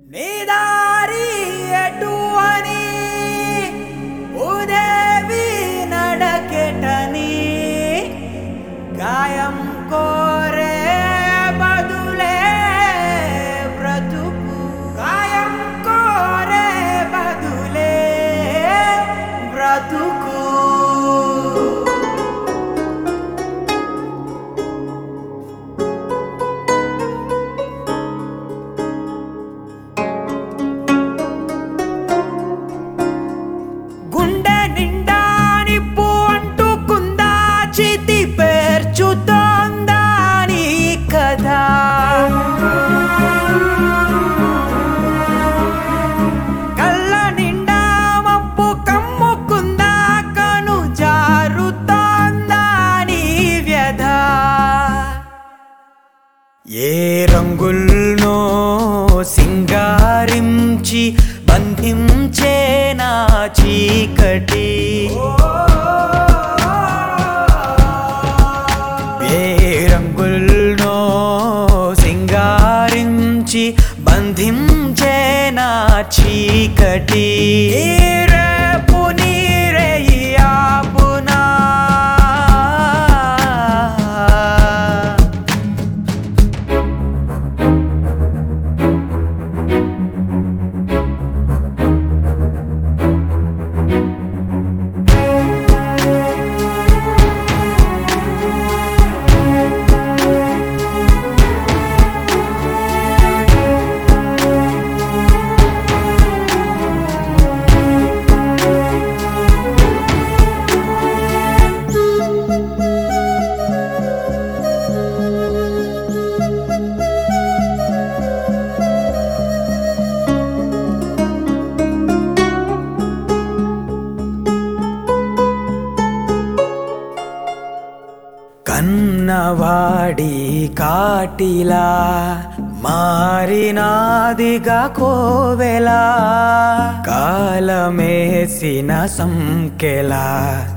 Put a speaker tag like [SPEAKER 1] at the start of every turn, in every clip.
[SPEAKER 1] నీ దారి ఎటు అని ఉదేవి నడకెటని గాయం కోరే బదులే బ్రతుకు గాయం కోరే బదులే బ్రతుకు గుండె నిండా నిప్పు అంటుకుందా చితి పేర్చుతోందా నీ కదా కళ్ళ నిండా మబ్బు కమ్ముకుందా కను జారుతోందా నీ వ్యధ ఏ రంగుల్నో సింగారించి బంధించే నా చీకటి ఏ రంగుల్నో సింగారించి బంధించే నా చీకటి ఈ రేపు నీరే ఈ ఆపునా కన్నవాడి కాటిలా మారినాదిగా కోవెలా కాలమేసిన సంకెలా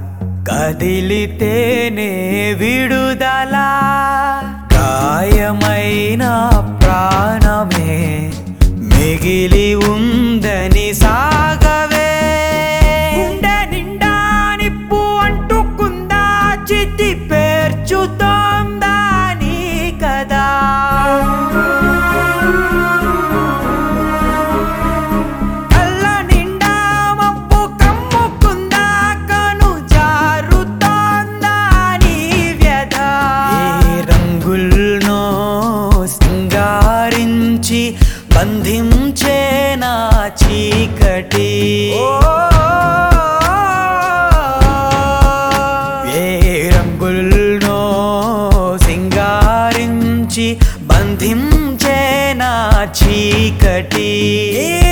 [SPEAKER 1] కదిలితేనే విడుదల గాయమైన ప్రాణమే మిగిలి ఉందని సాగవే గుండె నిండా నిప్పు అంటుకుందా చితి పేర్చుతోందా నీ కదా కళ్ళ నిండా మబ్బు కమ్ముకుందా కను జారుతోందా నీ వ్యధ ఏ రంగుల్నో సింగారించి బంధించే నా చీకటి ఏ రంగుల్నో సింగారించి బంధించే నా చీకటి ఏ